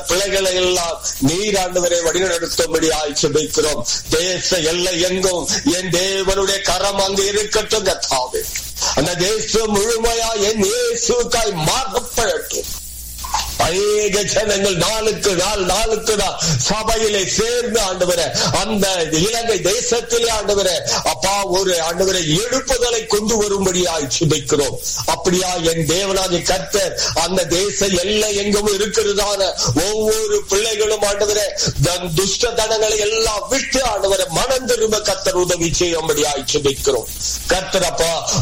பிள்ளைகளை எல்லாம் நீர் ஆண்டவரை வழிநடத்தும்படி ஆய்ச்சிக்கிறோம் தேச எல்லை எங்கும் என் தேவனுடைய கரம் அங்கு இருக்கட்டும் கத்தாவே அந்த தேசம் முழுமையா என் இயேசுக்காய் மாறப்படட்டும் அநேக ஜனங்கள் நாளுக்கு நாள் நாளுக்கு நாள் சபையிலே சேர்ந்து ஆண்டவர அந்த இலங்கை தேசத்திலே ஆண்டவர அப்பா ஒரு ஆண்டவரை எழுப்புதலை கொண்டு வரும்படியாய் சுதைக்கிறோம் அப்படியா என் தேவனாதி கர்த்தர் அந்த தேச எல்லை எங்கும் இருக்கிறதான ஒவ்வொரு பிள்ளைகளும் ஆண்டவர துஷ்ட தனங்களை எல்லாம் விட்டு ஆண்டவரை மனம் திரும்ப கர்த்தர் உதவி செய்யும்படியாய் சுதைக்கிறோம் கர்த்தர் அப்பா